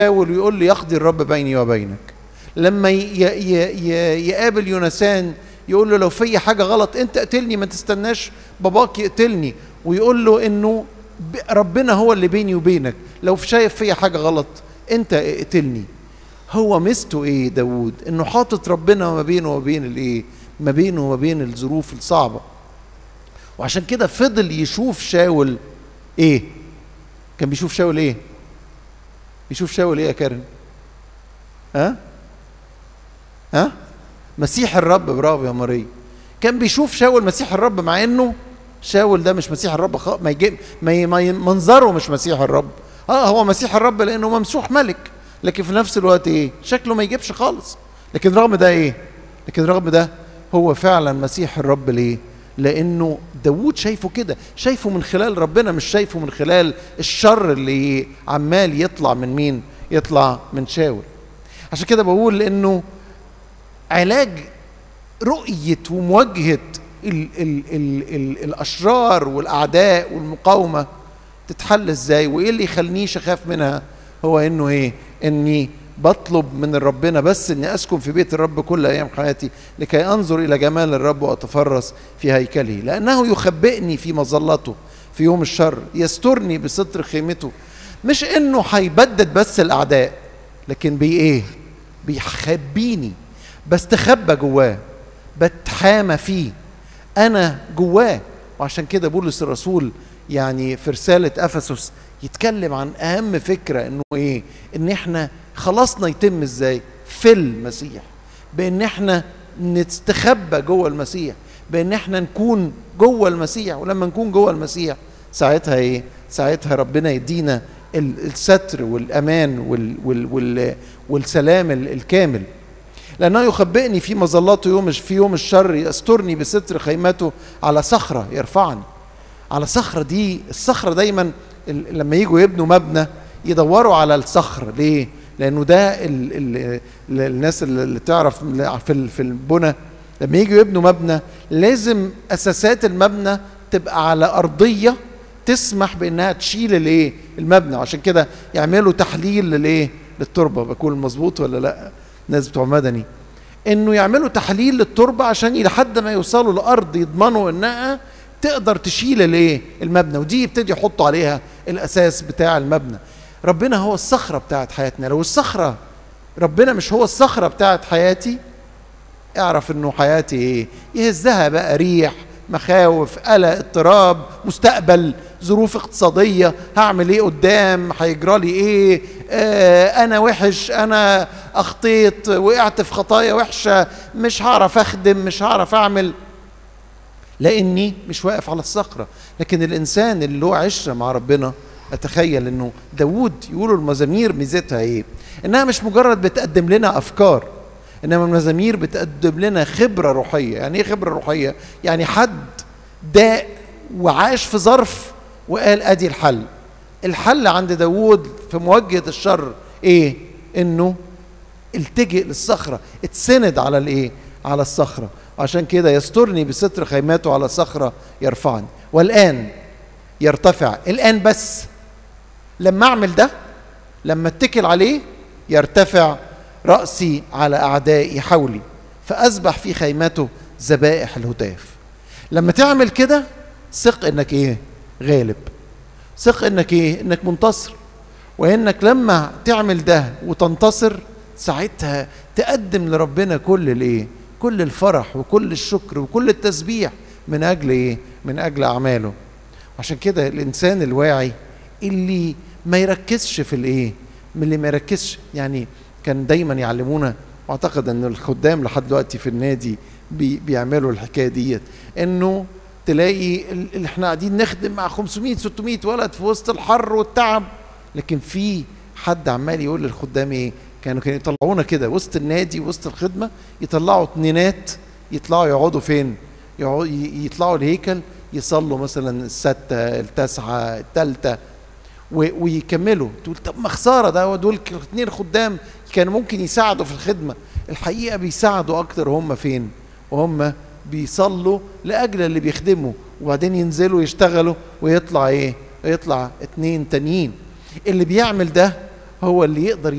شاول ويقول له يقضي الرب بيني وبينك لما ي- ي- ي- يقابل يونسان يقول له لو في حاجه غلط انت اقتلني ما تستناش باباك يقتلني ويقول له انه ب- ربنا هو اللي بيني وبينك لو شايف فيا حاجه غلط انت اقتلني هو ميزته ايه داوود انه حاطط ربنا ما بينه وبين الايه ما بينه وما بين الظروف الصعبه وعشان كده فضل يشوف شاول ايه كان بيشوف شاول ايه بيشوف شاول ايه يا كارم ها ها مسيح الرب برافو يا ماريا كان بيشوف شاول مسيح الرب مع انه شاول ده مش مسيح الرب خ... ما يجي ما, ي... ما ي... منظره مش مسيح الرب اه هو مسيح الرب لانه ممسوح ملك لكن في نفس الوقت ايه شكله ما يجيبش خالص لكن رغم ده ايه لكن رغم ده هو فعلا مسيح الرب ليه لانه داوود شايفه كده شايفه من خلال ربنا مش شايفه من خلال الشر اللي عمال يطلع من مين يطلع من شاول عشان كده بقول انه علاج رؤية ومواجهة ال ال ال ال الأشرار والأعداء والمقاومة تتحل ازاي وإيه اللي يخلينيش أخاف منها هو إنه إيه إني بطلب من ربنا بس إني أسكن في بيت الرب كل أيام حياتي لكي أنظر إلى جمال الرب وأتفرس في هيكله لأنه يخبئني في مظلته في يوم الشر يسترني بستر خيمته مش إنه هيبدد بس الأعداء لكن بي إيه بيخبيني بستخبى جواه بتحامى فيه انا جواه وعشان كده بولس الرسول يعني في رساله افسس يتكلم عن اهم فكره انه ايه ان احنا خلاصنا يتم ازاي في المسيح بان احنا نستخبى جوه المسيح بان احنا نكون جوه المسيح ولما نكون جوه المسيح ساعتها ايه ساعتها ربنا يدينا ال- الستر والامان وال وال وال والسلام ال- الكامل لأنه يخبئني في مظلاته يوم في يوم الشر يسترني بستر خيمته على صخرة يرفعني على صخرة دي الصخرة دايما ال- لما يجوا يبنوا مبنى يدوروا على الصخر ليه؟ لأنه ده ال ال ال الناس اللي اللي تعرف في ال- في البنى لما يجوا يبنوا مبنى لازم أساسات المبنى تبقى على أرضية تسمح بانها تشيل الايه المبنى عشان كده يعملوا تحليل للايه للتربه بكون مظبوط ولا لا الناس بتوع مدني انه يعملوا تحليل للتربه عشان لحد ما يوصلوا لارض يضمنوا انها تقدر تشيل الايه المبنى ودي يبتدي يحطوا عليها الاساس بتاع المبنى ربنا هو الصخره بتاعت حياتنا لو الصخره ربنا مش هو الصخره بتاعت حياتي اعرف انه حياتي ايه يهزها بقى ريح مخاوف قلق اضطراب مستقبل ظروف اقتصاديه هعمل ايه قدام هيجرى لي ايه آه انا وحش انا اخطيت وقعت في خطايا وحشه مش هعرف اخدم مش هعرف اعمل لاني مش واقف على الصخره لكن الانسان اللي له عشره مع ربنا اتخيل انه داوود يقولوا المزامير ميزتها ايه انها مش مجرد بتقدم لنا افكار انما المزامير بتقدم لنا خبره روحيه يعني ايه خبره روحيه يعني حد داء وعاش في ظرف وقال ادي الحل الحل عند داوود في مواجهه الشر ايه انه التجئ للصخره اتسند على الايه على الصخره عشان كده يسترني بستر خيماته على صخره يرفعني والان يرتفع الان بس لما اعمل ده لما اتكل عليه يرتفع رأسي على أعدائي حولي فأسبح في خيمته ذبائح الهتاف لما تعمل كده ثق انك ايه غالب ثق انك ايه انك منتصر وانك لما تعمل ده وتنتصر ساعتها تقدم لربنا كل الايه كل الفرح وكل الشكر وكل التسبيح من اجل ايه من اجل اعماله عشان كده الانسان الواعي اللي ما يركزش في الايه من اللي ما يركزش يعني كان دايما يعلمونا واعتقد ان الخدام لحد دلوقتي في النادي بي بيعملوا الحكايه ديت انه تلاقي اللي احنا قاعدين نخدم مع 500 600 ولد في وسط الحر والتعب لكن في حد عمال يقول للخدام ايه كانوا كانوا يطلعونا كده وسط النادي وسط الخدمه يطلعوا اتنينات يطلعوا يقعدوا فين يقعدوا يطلعوا الهيكل يصلوا مثلا الستة التاسعة التالتة ويكملوا تقول طب ما خساره ده دول اثنين خدام كانوا ممكن يساعدوا في الخدمه الحقيقه بيساعدوا اكتر هم فين وهم بيصلوا لاجل اللي بيخدموا وبعدين ينزلوا يشتغلوا ويطلع ايه يطلع اتنين تانيين اللي بيعمل ده هو اللي يقدر